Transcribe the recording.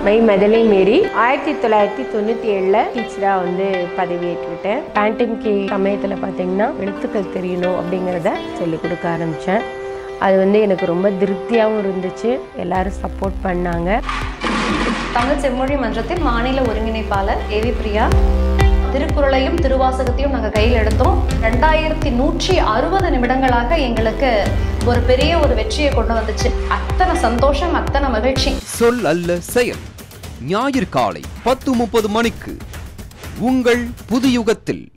my மதலை மீறி ஆயிரத்தி தொள்ளாயிரத்தி தொண்ணூற்றி ஏழில் டீச்சராக வந்து பதவியேற்றுக்கிட்டேன் பேண்டமிக்கு சமயத்தில் பார்த்தீங்கன்னா எழுத்துக்கள் தெரியணும் அப்படிங்கிறத சொல்லிக் கொடுக்க ஆரம்பித்தேன் அது வந்து எனக்கு ரொம்ப திருப்தியாகவும் இருந்துச்சு எல்லாரும் சப்போர்ட் பண்ணாங்க தமிழ் செம்மொழி மன்றத்தின் மாநில ஒருங்கிணைப்பாளர் ஏவி பிரியா திருக்குறளையும் திருவாசகத்தையும் நாங்கள் கையில் எடுத்தோம் ரெண்டாயிரத்தி நூற்றி அறுபது நிமிடங்களாக எங்களுக்கு ஒரு பெரிய ஒரு வெற்றியை கொண்டு வந்துச்சு அத்தனை சந்தோஷம் அத்தனை மகிழ்ச்சி சொல் அல்ல செயல் ஞாயிறு காலை பத்து முப்பது மணிக்கு உங்கள் புதுயுகத்தில்